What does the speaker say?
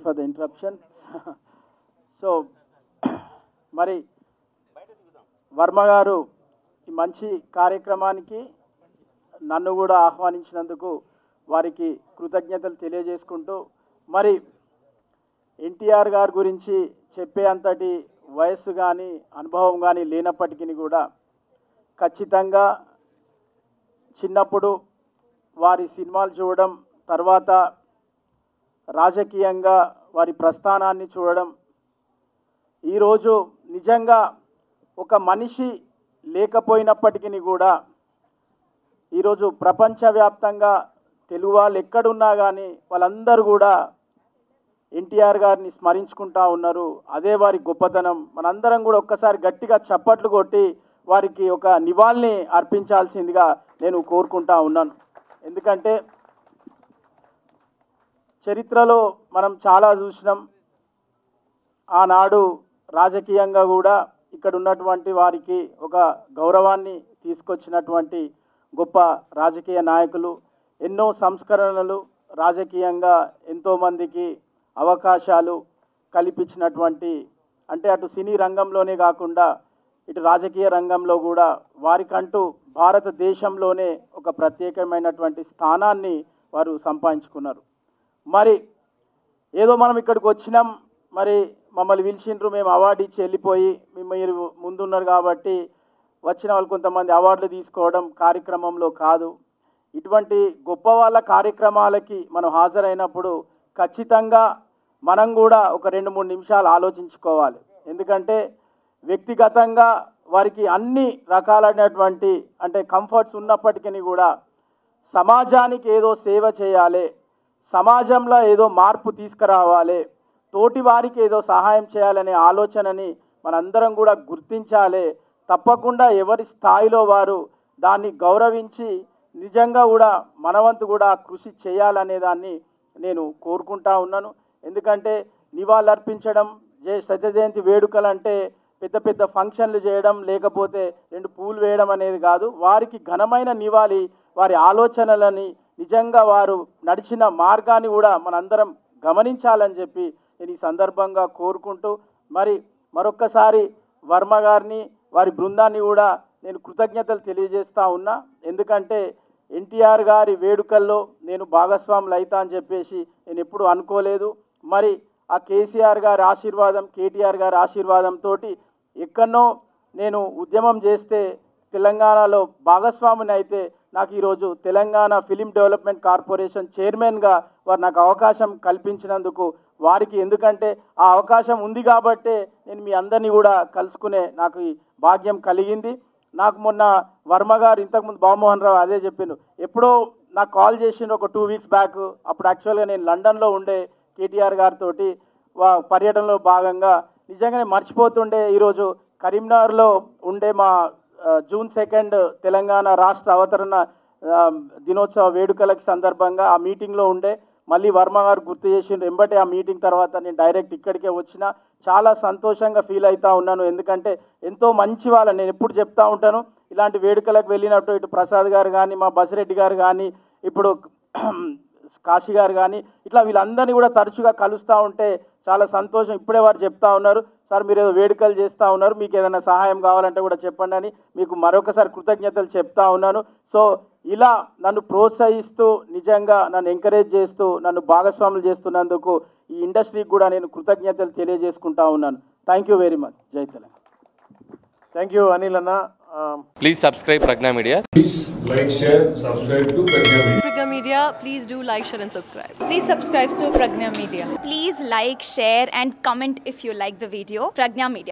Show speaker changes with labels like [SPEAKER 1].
[SPEAKER 1] For the interruption so మరి వర్మ గారు ఈ మంచి కార్యక్రమానికి నన్ను కూడా ఆహ్వానించినందుకు వారికి కృతజ్ఞతలు తెలియజేసుకుంటూ మరి ఎన్టీఆర్ గారి గురించి చెప్పే అంతటి వయస్సు కానీ అనుభవం కానీ లేనప్పటికీ కూడా ఖచ్చితంగా చిన్నప్పుడు వారి సినిమాలు చూడడం తర్వాత రాజకీయంగా వారి ప్రస్థానాన్ని చూడడం ఈరోజు నిజంగా ఒక మనిషి లేకపోయినప్పటికీ కూడా ఈరోజు ప్రపంచవ్యాప్తంగా తెలుగు వాళ్ళు ఎక్కడున్నా కానీ వాళ్ళందరూ కూడా ఎన్టీఆర్ గారిని స్మరించుకుంటా ఉన్నారు అదే వారి గొప్పతనం మనందరం కూడా ఒక్కసారి గట్టిగా చప్పట్లు కొట్టి వారికి ఒక నివాళిని అర్పించాల్సిందిగా నేను కోరుకుంటా ఉన్నాను ఎందుకంటే చరిత్రలో మనం చాలా చూసినాం ఆనాడు రాజకీయంగా కూడా ఇక్కడ ఉన్నటువంటి వారికి ఒక గౌరవాన్ని తీసుకొచ్చినటువంటి గొప్ప రాజకీయ నాయకులు ఎన్నో సంస్కరణలు రాజకీయంగా ఎంతోమందికి అవకాశాలు కల్పించినటువంటి అంటే అటు సినీ రంగంలోనే కాకుండా ఇటు రాజకీయ రంగంలో కూడా వారికంటూ భారతదేశంలోనే ఒక ప్రత్యేకమైనటువంటి స్థానాన్ని వారు సంపాదించుకున్నారు మరి ఏదో మనం ఇక్కడికి వచ్చినాం మరి మమ్మల్ని పిలిచిండ్రు మేము అవార్డు ఇచ్చి వెళ్ళిపోయి మేము మీరు ముందున్నారు కాబట్టి వచ్చిన వాళ్ళు కొంతమంది అవార్డులు తీసుకోవడం కార్యక్రమంలో కాదు ఇటువంటి గొప్ప వాళ్ళ కార్యక్రమాలకి మనం హాజరైనప్పుడు ఖచ్చితంగా మనం కూడా ఒక రెండు మూడు నిమిషాలు ఆలోచించుకోవాలి ఎందుకంటే వ్యక్తిగతంగా వారికి అన్ని రకాలైనటువంటి అంటే కంఫర్ట్స్ ఉన్నప్పటికీ కూడా సమాజానికి ఏదో సేవ చేయాలి సమాజంలో ఏదో మార్పు తీసుకురావాలి తోటి వారికి ఏదో సహాయం చేయాలనే ఆలోచనని మనందరం కూడా గుర్తించాలి తప్పకుండా ఎవరి స్థాయిలో వారు దాన్ని గౌరవించి నిజంగా కూడా మనవంతు కూడా కృషి చేయాలనే దాన్ని నేను కోరుకుంటా ఉన్నాను ఎందుకంటే నివాళులర్పించడం జయ సత్య జయంతి వేడుకలు అంటే పెద్ద పెద్ద ఫంక్షన్లు చేయడం లేకపోతే రెండు పూలు వేయడం అనేది కాదు వారికి ఘనమైన నివాళి వారి ఆలోచనలని నిజంగా వారు నడిచిన మార్గాన్ని కూడా మనందరం గమనించాలని చెప్పి నేను ఈ సందర్భంగా కోరుకుంటూ మరి మరొక్కసారి వర్మ గారిని వారి బృందాన్ని కూడా నేను కృతజ్ఞతలు తెలియజేస్తా ఉన్నా ఎందుకంటే ఎన్టీఆర్ గారి వేడుకల్లో నేను భాగస్వాములు అవుతా అని చెప్పేసి నేను ఎప్పుడు అనుకోలేదు మరి ఆ కేసీఆర్ గారి ఆశీర్వాదం కేటీఆర్ గారి ఆశీర్వాదంతో ఎక్కడనో నేను ఉద్యమం చేస్తే తెలంగాణలో భాగస్వామిని అయితే నాకు ఈరోజు తెలంగాణ ఫిలిం డెవలప్మెంట్ కార్పొరేషన్ చైర్మన్గా వారు నాకు అవకాశం కల్పించినందుకు వారికి ఎందుకంటే ఆ అవకాశం ఉంది కాబట్టే నేను మీ అందరినీ కూడా కలుసుకునే నాకు ఈ భాగ్యం కలిగింది నాకు మొన్న వర్మ గారు ఇంతకుముందు బామోహన్ రావు అదే చెప్పిండు ఎప్పుడో నాకు కాల్ చేసిండు ఒక టూ వీక్స్ బ్యాక్ అప్పుడు యాక్చువల్గా నేను లండన్లో ఉండే కేటీఆర్ గారితో పర్యటనలో భాగంగా నిజంగానే మర్చిపోతుండే ఈరోజు కరీంనగర్లో ఉండే మా ఆ, జూన్ సెకండ్ తెలంగాణ రాష్ట్ర అవతరణ ఆ, దినోత్సవ వేడుకలకి సందర్భంగా ఆ మీటింగ్లో ఉండే మళ్ళీ వర్మ గారు గుర్తు చేసిండ్రు ఎంబటే ఆ మీటింగ్ తర్వాత నేను డైరెక్ట్ ఇక్కడికే వచ్చిన చాలా సంతోషంగా ఫీల్ అవుతా ఉన్నాను ఎందుకంటే ఎంతో మంచి వాళ్ళ నేను ఎప్పుడు చెప్తా ఉంటాను ఇలాంటి వేడుకలకు వెళ్ళినట్టు ఇటు ప్రసాద్ గారు కానీ మా బసిరెడ్డి గారు కానీ ఇప్పుడు కాశీ గారు కానీ ఇట్లా వీళ్ళందరినీ కూడా తరచుగా కలుస్తూ ఉంటే చాలా సంతోషం ఇప్పుడే వారు చెప్తా ఉన్నారు సార్ మీరు ఏదో వేడుకలు చేస్తూ ఉన్నారు మీకు ఏదైనా సహాయం కావాలంటే కూడా చెప్పండి అని మీకు మరొకసారి కృతజ్ఞతలు చెప్తా ఉన్నాను సో ఇలా నన్ను ప్రోత్సహిస్తూ నిజంగా నన్ను ఎంకరేజ్ చేస్తూ నన్ను భాగస్వాములు చేస్తున్నందుకు ఈ ఇండస్ట్రీకి కూడా నేను కృతజ్ఞతలు తెలియజేసుకుంటా ఉన్నాను థ్యాంక్ యూ వెరీ మచ్ జై తెలంగాణ
[SPEAKER 2] థ్యాంక్ యూ అనిల్ అన్న ఆ,
[SPEAKER 3] Please subscribe Pragna Media.
[SPEAKER 4] Please like, share, subscribe to Pragya Media.
[SPEAKER 5] Pragya Media, please do like, share, and subscribe.
[SPEAKER 6] Please subscribe to Pragna Media.
[SPEAKER 7] Please like, share, and comment if you like the video. Pragna Media.